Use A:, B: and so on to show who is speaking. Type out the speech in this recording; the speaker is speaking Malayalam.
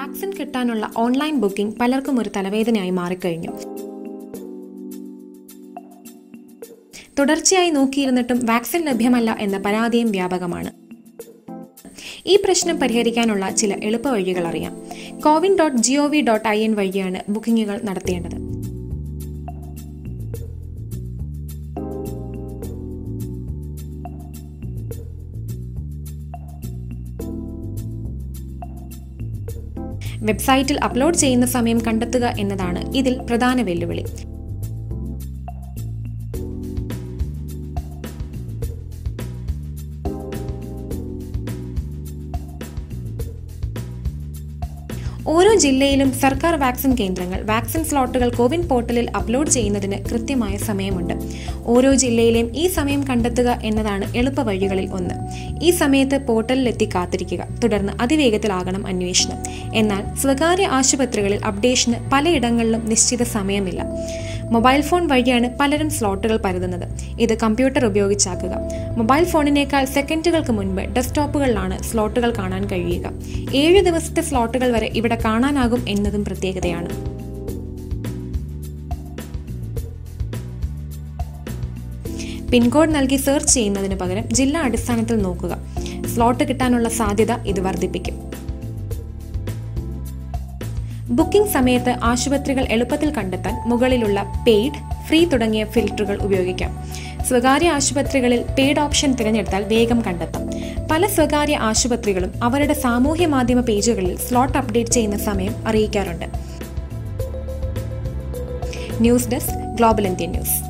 A: വാക്സിൻ കിട്ടാനുള്ള ഓൺലൈൻ ബുക്കിംഗ് പലർക്കും ഒരു തലവേദനയായി മാറിക്കഴിഞ്ഞു തുടർച്ചയായി നോക്കിയിരുന്നിട്ടും വാക്സിൻ ലഭ്യമല്ല എന്ന പരാതിയും വ്യാപകമാണ് ഈ പ്രശ്നം പരിഹരിക്കാനുള്ള ചില എളുപ്പവഴികൾ അറിയാം CoWIN dot G O V dot I N വഴിയാണ് ബുക്കിംഗുകൾ നടത്തേണ്ടത് വെബ്സൈറ്റിൽ അപ്ലോഡ് ചെയ്യുന്ന സമയം കണ്ടെത്തുക എന്നതാണ് ഇതിൽ പ്രധാന വെല്ലുവിളി ഓരോ ജില്ലയിലും സർക്കാർ വാക്സിൻ കേന്ദ്രങ്ങൾ വാക്സിൻ സ്ലോട്ടുകൾ കോവിൻ പോർട്ടലിൽ അപ്ലോഡ് ചെയ്യുന്നതിന് കൃത്യമായ സമയമുണ്ട് ഓരോ ജില്ലയിലെയും ഈ സമയം കണ്ടെത്തുക എന്നതാണ് എളുപ്പ വഴികളിൽ ഒന്ന് ഈ സമയത്ത് പോർട്ടലിലെത്തി കാത്തിരിക്കുക തുടർന്ന് അതിവേഗത്തിലാകണം അന്വേഷണം എന്നാൽ സ്വകാര്യ ആശുപത്രികളിൽ അപ്ഡേഷന് പലയിടങ്ങളിലും നിശ്ചിത സമയമില്ല മൊബൈൽ ഫോൺ വഴിയാണ് പലരും സ്ലോട്ടുകൾ പരതുന്നത് ഇത് കമ്പ്യൂട്ടർ ഉപയോഗിച്ചാക്കുക മൊബൈൽ ഫോണിനേക്കാൾ സെക്കൻഡുകൾക്ക് മുൻപ് ഡെസ്ക്ടോപ്പുകളിലാണ് സ്ലോട്ടുകൾ കാണാൻ കഴിയുക ഏഴ് ദിവസത്തെ സ്ലോട്ടുകൾ വരെ ഇവിടെ കാണാനാകും എന്നതും പ്രത്യേകതയാണ് പിൻകോഡ് നൽകി സെർച്ച് ചെയ്യുന്നതിന് പകരം ജില്ലാ അടിസ്ഥാനത്തിൽ നോക്കുക സ്ലോട്ട് കിട്ടാനുള്ള സാധ്യത ഇത് വർദ്ധിപ്പിക്കും ബുക്കിംഗ് സമയത്ത് ആശുപത്രികൾ എളുപ്പത്തിൽ കണ്ടെത്താൻ മുകളിലുള്ള പെയ്ഡ് ഫ്രീ തുടങ്ങിയ ഫിൽറ്ററുകൾ ഉപയോഗിക്കാം സ്വകാര്യ ആശുപത്രികളിൽ പെയ്ഡ് ഓപ്ഷൻ തിരഞ്ഞെടുത്താൽ വേഗം കണ്ടെത്താം പല സ്വകാര്യ ആശുപത്രികളും അവരുടെ സാമൂഹ്യ മാധ്യമ പേജുകളിൽ സ്ലോട്ട് അപ്ഡേറ്റ് ചെയ്യുന്ന സമയം അറിയിക്കാറുണ്ട് news desk global Indian news